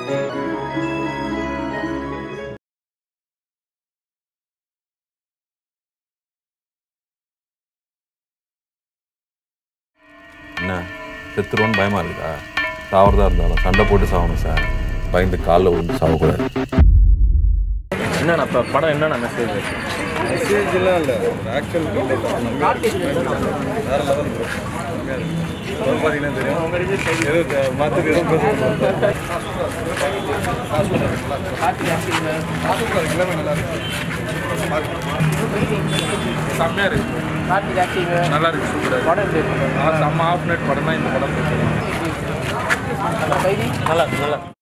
என்ன செத்துருவோன்னு பயமா இருக்குதா சாவறதா இருந்தாலும் சண்டை போட்டு சாகணும் சார் பயந்து காலில் விழுந்து சாகக்கூடாது என்னண்ணா இப்போ படம் என்னண்ணா மெசேஜ் மெசேஜ்லாம் இல்லை ஒரு ஆக்ஷன் வேற லெவல் ப்ரோ பார்த்தீங்கன்னா தெரியும் ஏதோ மாற்றுக்கு ஏதோ பேசுகிறோம் எல்லாமே நல்லா இருக்கு செம்மையாக இருக்கு நல்லா இருக்கு சூப்பராக செம்ம ஆஃப் நைட் படம் தான் இந்த படம் நல்லா நல்லா